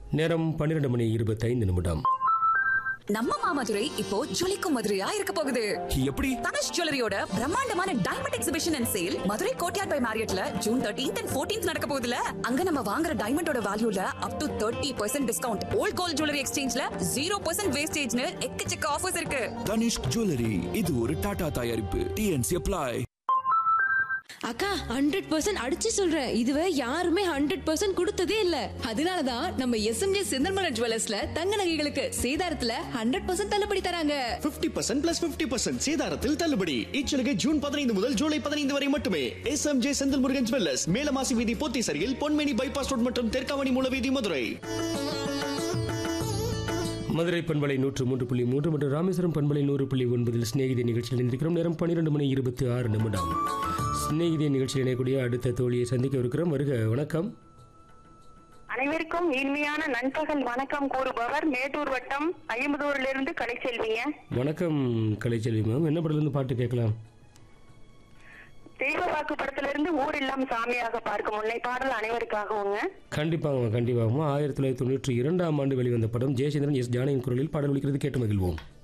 நேரம் பன்னிரண்டு மணி இருபத்தைந்து நிமிடம் நம்ம மாமதுரை இப்போ ஜொலிக்கும் மதுரையா இருக்க போகுது எப்படி தனுஷ் ஜுவல்லரியோட பிரம்மாண்டமான diamond exhibition and sale Madurai Courtyard by மேரியட்ல ஜூன் தேர்ட்டீன்த் அண்ட் ஃபோர்டீன்த் நடக்க போகுதுல அங்க நம்ம வாங்குற டைமண்டோட வேல்யூல up to thirty percent discount old gold jewellery எக்ஸ்சேஞ்ச்ல ஜீரோ பர்சன்ட் வேஸ்டேஜ்னு எக்கச்சக்க ஆஃபர்ஸ் இருக்கு தனிஷ்க் ஜுவல்லரி இது ஒரு டாடா தயாரிப்பு டிஎன்சி அப்ளை அக்கா ஹண்ட்ரட் பர்சன்ட் அடிச்சு சொல்றேன் இதுவரை யாருமே ஹண்ட்ரட் பர்சன்ட் கொடுத்ததே இல்ல அதனாலதான் நம்ம எஸ்எம்ஜே செந்தல்மலர் ஜுவல்லர்ஸ்ல தங்க நகைகளுக்கு சேதாரத்துல ஹண்ட்ரட் பர்சன்ட் தள்ளுபடி தராங்க 50% பர்சன்ட் பிளஸ் பிப்டி பர்சன்ட் சேதாரத்தில் தள்ளுபடி இச்சலுகை ஜூன் பதினைந்து முதல் ஜூலை பதினைந்து வரை மட்டுமே S M J Senthil Murugan jewellers Melamasi வீதி போத்தீசரியில் பொன்மேனி பைபாஸ் ரோட் மற்றும் தெற்காவணி மூலவீதி மதுரை மதுரை பண்பலை நூற்று மூன்று புள்ளி மூன்று மற்றும் ராமேஸ்வரம் பண்பலை நூறு புள்ளி ஒன்பதில் சிநேகிதி நிகழ்ச்சியில் இருக்கிறோம் நேரம் பன்னிரெண்டு மணி இருபத்தி ஆறு நிமிடம் சிநேகிதி நிகழ்ச்சியில் இணையக்கூடிய அடுத்த தோழியை சந்திக்க இருக்கிறோம் வருக வணக்கம் அனைவருக்கும் இனிமையான நண்பகல் வணக்கம் கூறுபவர் மேட்டூர் வட்டம் ஐம்பதூரிலிருந்து கலைச்செல்விங்க வணக்கம் கலைச்செல்வி மேம் என்ன படத்துலேருந்து பாட்டு கேட்கலாம் தெய்வ வாக்கு படத்திலிருந்து ஊர் இல்லம் சாமியாக பார்க்கும் முன்னை பாடல் அனைவருக்காகவுங்க கண்டிப்பாக கண்டிப்பாக ஆயிரத்தி தொள்ளாயிரத்தி தொண்ணூற்றி இரண்டாம் ஆண்டு வெளிவந்த படம் ஜெயச்சந்திரன் எஸ் ஜானகியின் குரலில் பாடல் ஒலிக்கிறது கேட்டு மகிழ்வோம்